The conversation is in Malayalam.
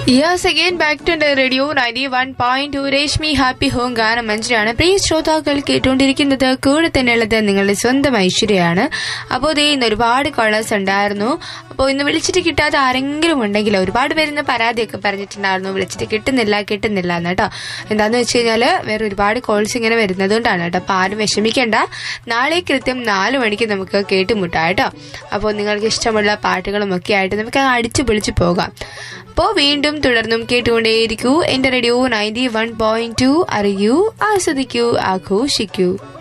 yes again back to radio ninety one point two Reshmi happy home ഗാനം മഞ്ജുരാണ് പ്രിയ ശ്രോതാക്കൾ കേട്ടുകൊണ്ടിരിക്കുന്നത് കൂടെ തന്നെയുള്ളത് നിങ്ങളുടെ സ്വന്തം ഐശ്വര്യയാണ് അപ്പോൾ ദേ ഇന്ന് ഒരുപാട് കോളേഴ്സ് ഉണ്ടായിരുന്നു അപ്പോൾ ഇന്ന് വിളിച്ചിട്ട് കിട്ടാത്ത ആരെങ്കിലും ഉണ്ടെങ്കിൽ ഒരുപാട് പേരുന്ന് പരാതിയൊക്കെ പറഞ്ഞിട്ടുണ്ടായിരുന്നു വിളിച്ചിട്ട് കിട്ടുന്നില്ല കിട്ടുന്നില്ല എന്ന് കേട്ടോ എന്താന്ന് വെച്ച് കഴിഞ്ഞാല് വേറെ ഒരുപാട് കോൾസ് ഇങ്ങനെ വരുന്നതുകൊണ്ടാണ് കേട്ടോ അപ്പോൾ ആരും വിഷമിക്കേണ്ട നാളെ കൃത്യം നാല് മണിക്ക് നമുക്ക് കേട്ടുമുട്ടാം കേട്ടോ അപ്പോൾ നിങ്ങൾക്ക് ഇഷ്ടമുള്ള പാട്ടുകളും ഒക്കെ ആയിട്ട് നമുക്ക് അടിച്ചു പൊളിച്ചു പോകാം അപ്പോൾ വീണ്ടും തുടർന്നും കേട്ടുകൊണ്ടേയിരിക്കൂ എന്റെ radio ninety one point two അറിയൂ ആസ്വദിക്കൂ ആഘോഷിക്കൂ